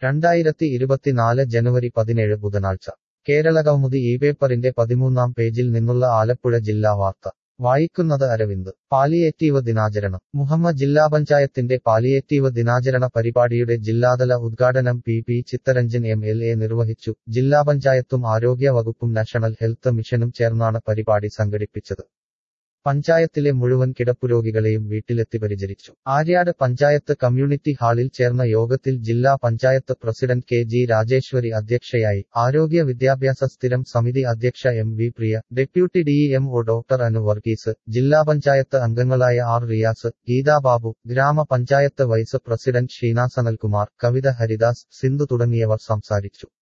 രണ്ടായിരത്തി ഇരുപത്തിനാല് ജനുവരി പതിനേഴ് ബുധനാഴ്ച കേരളകൗമുദി ഈ പേപ്പറിന്റെ പതിമൂന്നാം പേജിൽ നിന്നുള്ള ആലപ്പുഴ ജില്ലാ വാർത്ത വായിക്കുന്നത് അരവിന്ദ് പാലിയേറ്റീവ് ദിനാചരണം മുഹമ്മ ജില്ലാ പഞ്ചായത്തിന്റെ പാലിയേറ്റീവ് ദിനാചരണ പരിപാടിയുടെ ജില്ലാതല ഉദ്ഘാടനം P P Chittaranjan M L A നിർവഹിച്ചു ജില്ലാ പഞ്ചായത്തും ആരോഗ്യ വകുപ്പും നാഷണൽ ഹെൽത്ത് മിഷനും ചേർന്നാണ് പരിപാടി സംഘടിപ്പിച്ചത് പഞ്ചായത്തിലെ മുഴുവൻ കിടപ്പുരോഗികളെയും വീട്ടിലെത്തി പരിചരിച്ചു ആര്യാട് പഞ്ചായത്ത് കമ്മ്യൂണിറ്റി ഹാളിൽ ചേർന്ന യോഗത്തിൽ ജില്ലാ panchayat president K G Rajeshwari അധ്യക്ഷയായി ആരോഗ്യ വിദ്യാഭ്യാസ സ്ഥിരം സമിതി അധ്യക്ഷ M V Priya deputy DMO doctor Anu Varghese ജില്ലാ പഞ്ചായത്ത് അംഗങ്ങളായ R Riyas Geetha Babu gram panchayat vice president Sheena Sanalkumar Kavitha Haridas Sindhu തുടങ്ങിയവർ സംസാരിച്ചു